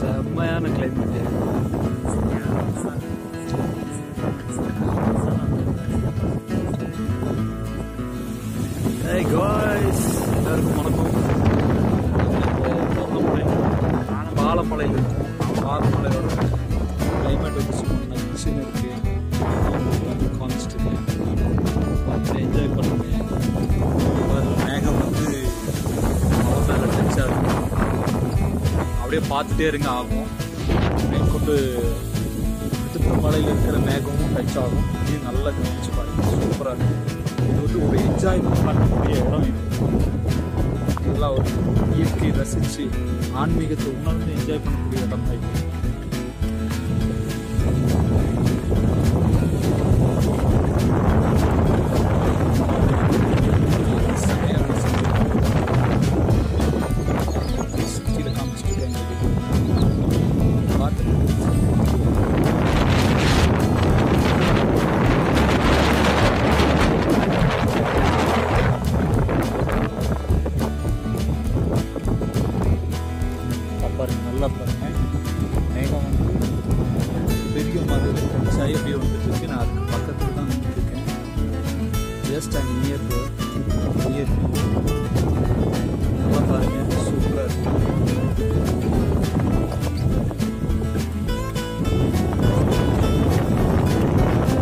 செம்மையான climate Hey guys, எல்லாருக்கும் வணக்கம் நாங்கள் பாலமலையில் இருக்கோம் பாலமலையோட கிளைமேட் வந்து சும்மா நச்சுன்னு இருக்கு வந்து கான்ஸ்ட்டு பார்த்து என்ஜாய் பண்ணுங்க பாருங்க, மேகம் வந்து மலை மேலே டச் ஆகும் அப்படியே பார்த்துட்டே இருங்க ஆகும் மேற்கொண்டு அடுத்த மலையில் இருக்கிற மேகமும் டச் ஆகும் இது நல்லா கவனிச்சு பாருங்க சூப்பராக இருக்கும் இது வந்து ஒரு என்ஜாய்மெண்ட் பண்ணக்கூடிய இடம் இது நல்லா ஒரு இயற்கை ரசித்து ஆன்மீகத்தை உணர்ந்து என்ஜாய் பண்ணக்கூடிய இடம் தான் இது செமையான சுற்றில காமிச்சிட்டு இருக்காங்க பார்த்து பாருங்க நல்லா பாருங்க மேகம் வந்து பெரிய மாதிரி சாய் அப்படியே வந்துட்டு இருக்கு நான் அதுக்கு பக்கத்தில் தான் வந்துட்டு இருக்கேன் ஜஸ்ட் அண்ட் நியர் நியர்